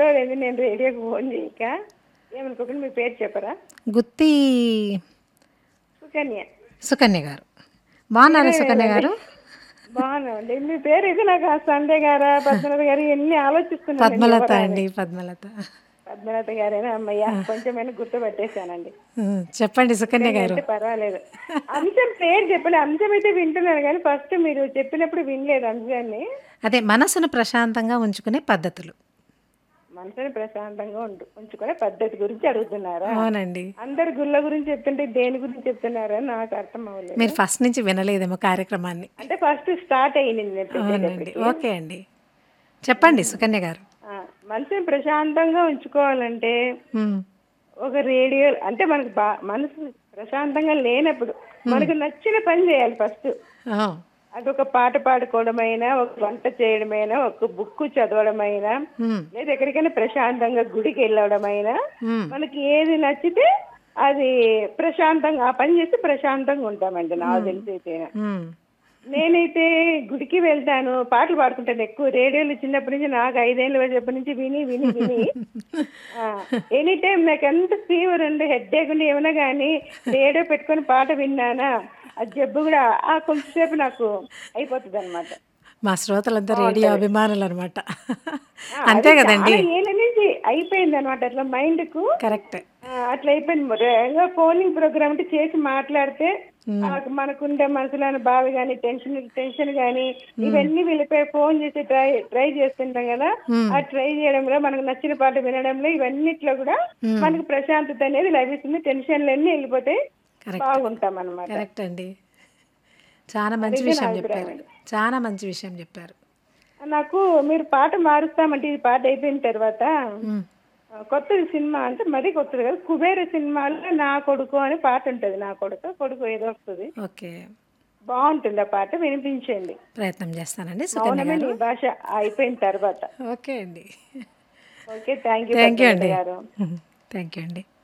పర్వాలేదు నేను రేడియోకి ఫోన్ చేయక ఏమనుకోకుండా మీ పేరు చెప్పరా గుత్తి సుకన్య సుకన్య గారు బాగున్నారా సుకన్య గారు బాగున్నాండి మీ పేరు ఇది నాకు ఆ సండే గారా పద్మనాథ గారు ఎన్ని ఆలోచిస్తున్నాను పద్మలత అండి పద్మలత పద్మనాథ గారేనా అమ్మయ్య కొంచెమైనా గుర్తుపట్టేశానండి ఉమ్, చెప్పండి సుకన్య గారు అంటే పర్వాలేదు అంశం పేరు చెప్పండి అంశం అయితే వింటున్నాను కానీ ఫస్ట్ మీరు చెప్పినప్పుడు వినలేదు అంశాన్ని అదే మనసును ప్రశాంతంగా ఉంచుకునే పద్ధతులు మనసుని ప్రశాంతంగా ఉండు ఉంచుకునే పద్ధతి గురించి అడుగుతున్నారా అవునండి అందరు గుళ్ళ గురించి చెప్తుంటే దేని గురించి చెప్తున్నారా నాకు అర్థం అవ్వలేదు మీరు ఫస్ట్ నుంచి వినలేదేమో కార్యక్రమాన్ని అంటే ఫస్ట్ స్టార్ట్ అయ్యింది నేను అవునండి చెప్పేటప్పటికి. ఓకే అండి చెప్పండి సుకన్య గారు ఆ, మనసుని ప్రశాంతంగా ఉంచుకోవాలంటే ఉమ్, ఒక రేడియో అంటే మనకు బా మనసు ప్రశాంతంగా లేనప్పుడు మనకు నచ్చిన పని చేయాలి ఫస్ట్ ఆ, అదొక పాట పాడుకోవడమైనా ఒక వంట చేయడమైనా ఒక బుక్ చదవడమైనా ఉమ్, లేదా ఎక్కడికైనా ప్రశాంతంగా గుడికి వెళ్ళడమైనా ఉమ్, మనకి ఏది నచ్చితే అది ప్రశాంతంగా ఆ పని చేసి ప్రశాంతంగా ఉంటామండి నాకు తెలిసి అయితే ఉమ్, నేనైతే గుడికి వెళ్తాను పాటలు పాడుకుంటాను ఎక్కువ రేడియోలు చిన్నప్పటి నుంచి నాకు ఐదేళ్ళ వచ్చేప్పటి నుంచి విని విని విని ఎనీ టైం నాకు ఎంత ఫీవర్ ఉండి హెడ్ ఏక్ ఉండి ఏమైనా కానీ రేడియో పెట్టుకొని పాట విన్నానా ఆ జబ్బు కూడా ఆ కొంచెంసేపు నాకు అయిపోతుంది అనమాట మా శ్రోతలంతా రేడియో అభిమానులు అనమాట అంతే కదండి ఏళ్ళ నుంచి అయిపోయింది అనమాట అట్లా మైండ్ కు కరెక్ట్ ఆ, అట్లా అయిపోయింది ఫోనింగ్ ప్రోగ్రామ్ అంటే చేసి మాట్లాడితే ఆ, మనకుండే మనసులోని బాధ కానీ టెన్షన్ టెన్షన్ కానీ ఇవన్నీ వెళ్ళిపోయి ఫోన్ చేసి ట్రై ట్రై చేస్తుంటాం కదా ఆ ట్రై చేయడంలో మనకు నచ్చిన పాట వినడంలో ఇవన్నిట్లో కూడా మనకు ప్రశాంతత అనేది లభిస్తుంది టెన్షన్లు అన్ని వెళ్ళిపోతాయి కరెక్ట్ బాగుంటాం అనమాట కరెక్ట్ అండి చాలా మంచి విషయం చెప్పారు చాలా మంచి విషయం చెప్పారు నాకు మీరు పాట మారుస్తామంటే ఇది పాట అయిపోయిన తర్వాత ఉమ్, ఆ, కొత్తది సినిమా అంటే మరీ కొత్తది కదా కుబేర సినిమాలో నా కొడుకు అనే పాట ఉంటది నా కొడుకు కొడుకు ఏదో వస్తుంది ఓకే బాగుంటుంది ఆ పాట వినిపించండి ప్రయత్నం చేస్తానండి సుకన్య మౌనమే నీ భాష అయిపోయిన తర్వాత ఓకే అండి okay thank you thank you అండి గారు థ్యాంక్ యూ అండి